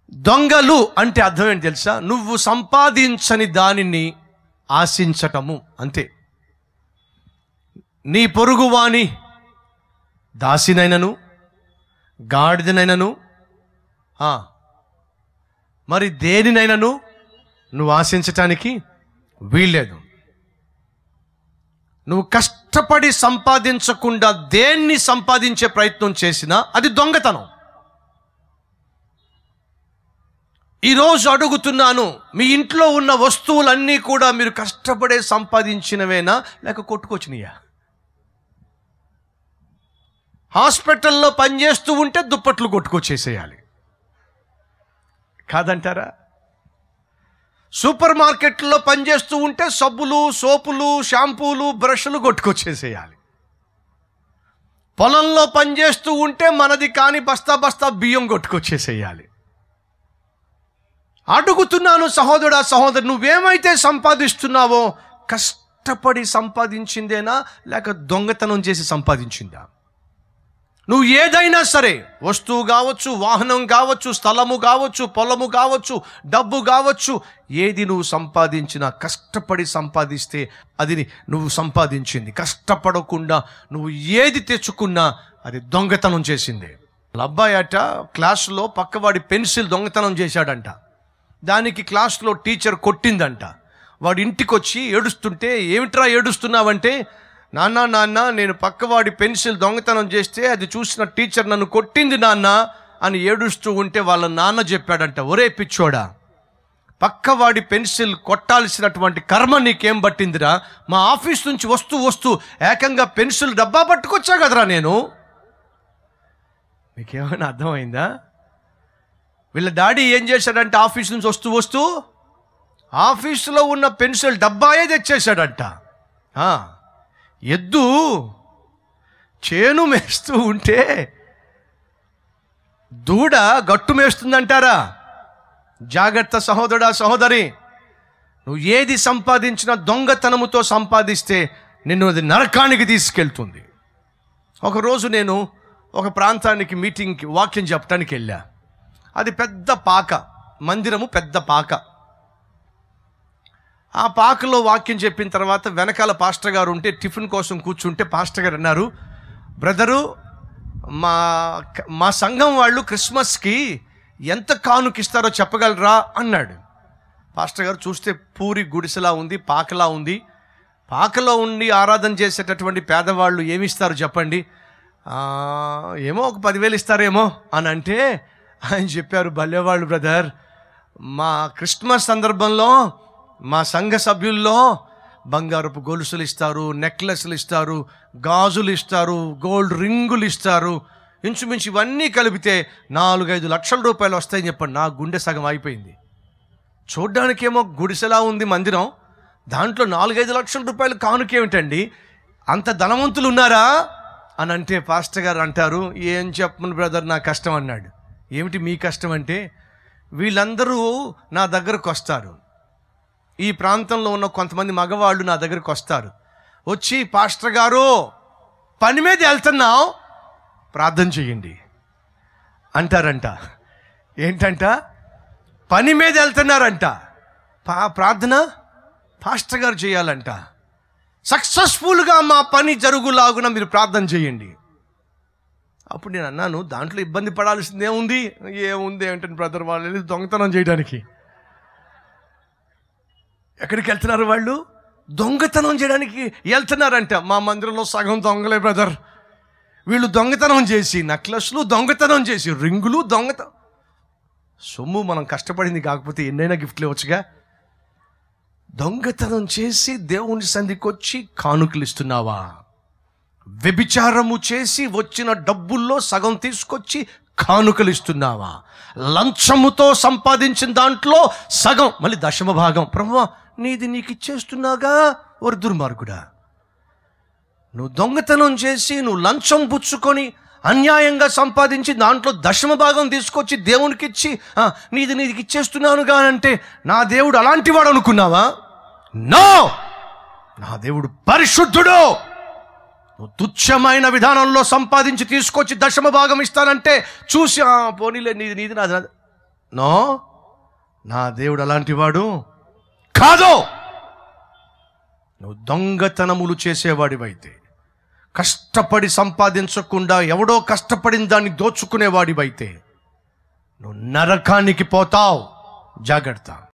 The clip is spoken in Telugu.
దొంగలు అంటే అర్థం ఏంటి తెలుసా నువ్వు సంపాదించని దానిని ఆశించటము అంతే నీ పొరుగువాని దాసినైనను గాడిదనైనను ఆ, మరి దేనినైనను నువ్వు ఆశించటానికి వీల్లేదు నువ్వు కష్టపడి సంపాదించకుండా దేన్ని సంపాదించే ప్రయత్నం చేసినా అది దొంగతనం ఈరోజు అడుగుతున్నాను మీ ఇంట్లో ఉన్న వస్తువులన్నీ కూడా మీరు కష్టపడే సంపాదించినవేనా లేక కొట్టుకొచ్చినాయా హాస్పిటల్లో పనిచేస్తూ ఉంటే దుప్పట్లు కొట్టుకొచ్చేసేయాలి కాదంటారా సూపర్ మార్కెట్లో పనిచేస్తూ ఉంటే సబ్బులు సోపులు షాంపూలు బ్రష్లు కొట్టుకొచ్చేసేయాలి పొలంలో పనిచేస్తూ ఉంటే మనది కాని బస్తా బస్తా బియ్యం కొట్టుకొచ్చేసేయాలి అడుగుతున్నాను సహోదరుడా సహోదరు నువ్వేమైతే సంపాదిస్తున్నావో కష్టపడి సంపాదించిందేనా లేక దొంగతనం చేసి సంపాదించిందా నువ్వు ఏదైనా సరే వస్తువు కావచ్చు వాహనం కావచ్చు స్థలము కావచ్చు పొలము కావచ్చు డబ్బు కావచ్చు ఏది నువ్వు సంపాదించినా కష్టపడి సంపాదిస్తే అది నువ్వు సంపాదించింది కష్టపడకుండా నువ్వు ఏది తెచ్చుకున్నా అది దొంగతనం చేసింది వాళ్ళ అబ్బాయి అట క్లాసులో పక్కవాడి పెన్సిల్ దొంగతనం చేశాడంట దానికి క్లాస్లో టీచర్ కొట్టిందంట వాడు ఇంటికి వచ్చి ఏడుస్తుంటే ఏమిట్రా ఏడుస్తున్నావంటే నాన్న నాన్న నేను పక్కవాడి పెన్సిల్ దొంగతనం చేస్తే అది చూసిన టీచర్ నన్ను కొట్టింది నాన్న అని ఏడుస్తూ ఉంటే వాళ్ళ నాన్న చెప్పాడంట ఒరే పిచ్చోడా పక్కవాడి పెన్సిల్ కొట్టాల్సినటువంటి కర్మ నీకేం పట్టిందిరా మా ఆఫీస్ నుంచి వస్తూ వస్తూ ఏకంగా పెన్సిల్ డబ్బా పట్టుకొచ్చా కదరా నేను మీకేమైనా అర్థమైందా వీళ్ళ డాడీ ఏం చేశాడంటే ఆఫీస్ నుంచి వస్తూ వస్తూ ఆఫీసులో ఉన్న పెన్సిల్ డబ్బాయే తెచ్చేశాడంట ఆ, ఎద్దు చేను మేస్తూ ఉంటే దూడ గట్టు మేస్తుందంటారా జాగ్రత్త సహోదరుడా సహోదరి నువ్వు ఏది సంపాదించినా దొంగతనముతో సంపాదిస్తే నిన్ను అది నరకానికి తీసుకెళ్తుంది ఒకరోజు నేను ఒక ప్రాంతానికి మీటింగ్కి వాక్యం చెప్పడానికి వెళ్ళా అది పెద్ద పాక మందిరము పెద్ద పాక ఆ పాకలో వాక్యం చెప్పిన తర్వాత వెనకాల పాస్టర్ గారు ఉంటే టిఫిన్ కోసం కూర్చుంటే పాస్టర్ గారు అన్నారు బ్రదరు మా మా సంఘం వాళ్ళు క్రిస్మస్కి ఎంత కానుకిస్తారో చెప్పగలరా అన్నాడు పాస్టర్ గారు చూస్తే పూరి గుడిసెలా ఉంది పాకలా ఉంది పాకలో ఉండి ఆరాధన చేసేటటువంటి పేదవాళ్ళు ఏమి ఇస్తారు చెప్పండి "ఆ, ఏమో ఒక పదివేలు ఇస్తారేమో అని అంటే ఆయన చెప్పారు భలేవాళ్ళు బ్రదర్ మా క్రిస్మస్ సందర్భంలో మా సంఘ సభ్యుల్లో బంగారపు గొలుసులు ఇస్తారు నెక్లెస్లు ఇస్తారు గాజులు ఇస్తారు గోల్డ్ రింగులు ఇస్తారు ఇంచుమించు ఇవన్నీ కలిపితే నాలుగైదు లక్షల రూపాయలు వస్తాయని చెప్పండి నా గుండె సగం అయిపోయింది చూడ్డానికేమో గుడిసెలా ఉంది మందిరం దాంట్లో నాలుగైదు లక్షల రూపాయలు కానుకేమిటండి అంత ధనవంతులు ఉన్నారా అని అంటే పాస్టర్ గారు అంటారు ఏం చెప్పను బ్రదర్ నా కష్టం అన్నాడు ఏమిటి మీ కష్టం అంటే వీళ్ళందరూ నా దగ్గరకు వస్తారు ఈ ప్రాంతంలో ఉన్న కొంతమంది మగవాళ్ళు నా దగ్గరకు వస్తారు వచ్చి పాస్టర్ గారు పని మీద వెళ్తున్నాం ప్రార్థన చేయండి అంటారంట ఏంటంట పని మీద వెళ్తున్నారంట పా ప్రార్థన పాస్టర్ గారు చేయాలంట సక్సెస్ఫుల్గా మా పని జరుగులాగున మీరు ప్రార్థన చేయండి అప్పుడు నేను అన్నాను దాంట్లో ఇబ్బంది పడాల్సింది ఏముంది ఏముంది ఏంటంటే బ్రదర్ వాళ్ళు వెళ్ళి దొంగతనం చేయడానికి ఎక్కడికి వెళ్తున్నారు వాళ్ళు దొంగతనం చేయడానికి వెళ్తున్నారంట మా మందిరంలో సగం దొంగలే బ్రదర్ వీళ్ళు దొంగతనం చేసి నెక్లెస్లు దొంగతనం చేసి రింగులు దొంగతనం సొమ్ము మనం కష్టపడింది కాకపోతే ఎన్నైనా గిఫ్ట్లు ఇవ్వచ్చుగా దొంగతనం చేసి దేవుని సంధికొచ్చి కానుకలు ఇస్తున్నావా వ్యభిచారము చేసి వచ్చిన డబ్బుల్లో సగం తీసుకొచ్చి కానుకలు ఇస్తున్నావా లంచముతో సంపాదించిన దాంట్లో సగం మళ్ళీ దశమ భాగం ప్రభు నీది నీకు ఇచ్చేస్తున్నాగా ఒక దుర్మార్గుడా నువ్వు దొంగతనం చేసి నువ్వు లంచం పుచ్చుకొని అన్యాయంగా సంపాదించి దాంట్లో దశమ భాగం తీసుకొచ్చి దేవునికి ఇచ్చి "ఆ, నీది నీదికి ఇచ్చేస్తున్నాను కానంటే నా దేవుడు అలాంటి వాడు అనుకున్నావా నో నా దేవుడు పరిశుద్ధుడు నువ్వు తుచ్చమైన విధానంలో సంపాదించి తీసుకొచ్చి దశమ భాగం ఇస్తానంటే చూసి "ఆ, పోనీలే నీది నీది నాది నాది." నో నా దేవుడు అలాంటివాడు కాదు నువ్వు దొంగతనములు చేసేవాడివైతే కష్టపడి సంపాదించకుండా ఎవడో కష్టపడిన దాన్ని దోచుకునేవాడివైతే నువ్వు నరకానికి పోతావు జాగ్రత్త